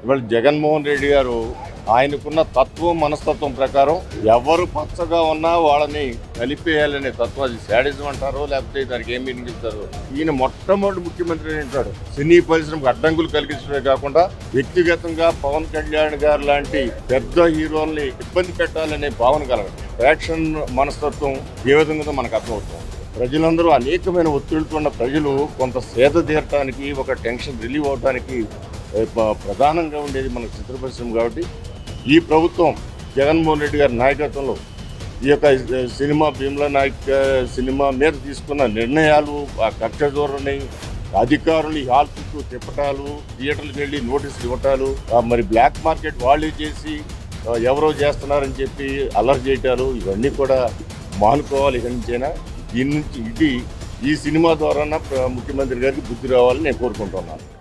ఇవాళ జగన్మోహన్ రెడ్డి గారు ఆయనకున్న తత్వం మనస్తత్వం ప్రకారం ఎవరు పచ్చగా ఉన్నా వాళ్ళని కలిపేయాలనే తత్వం అది శాడిజం అంటారో లేకపోతే దానికి ఏం మీనింగ్ ఇస్తారు ఈయన మొట్టమొదటి ముఖ్యమంత్రి అంటాడు సినీ పరిశ్రమకు అడ్డంకులు కలిగించడమే కాకుండా వ్యక్తిగతంగా పవన్ కళ్యాణ్ గారు లాంటి పెద్ద హీరోల్ని ఇబ్బంది పెట్టాలనే భావన కలగడం యాక్షన్ మనస్తత్వం ఏ విధంగా ఉందో మనకు అర్థమవుతుంది ప్రజలందరూ అనేకమైన ఒత్తిడితో ఉన్న ప్రజలు కొంత సేద తీరటానికి ఒక టెన్షన్ రిలీవ్ అవడానికి ఏ, ప- ప్రధానంగా ఉండేది మన చిత్ర పరిశ్రమ కాబట్టి ఈ ప్రభుత్వం జగన్మోహన్ రెడ్డి గారి నాయకత్వంలో ఈ యొక్క ఏ, సినిమా భీమ్లా నాయక్ ఏ, సినిమా మీద తీసుకున్న నిర్ణయాలు ఆ కక్ష ధోరణి అధికారులు ఈ హాల్ చుట్టూ తిప్పటాలు థియేటర్లకు వెళ్ళి నోటీసులు ఇవ్వటాలు ఆ, మరి బ్లాక్ మార్కెట్ వాళ్ళే చేసి ఆ, ఎవరో చేస్తున్నారని చెప్పి అల్లరి చేయటాలు ఇవన్నీ కూడా మానుకోవాలి ఇక్కడి నుంచైనా దీని నుంచి ఇది ఈ సినిమా ద్వారా ముఖ్యమంత్రి గారికి బుద్ధి రావాలని నేను కోరుకుంటున్నాను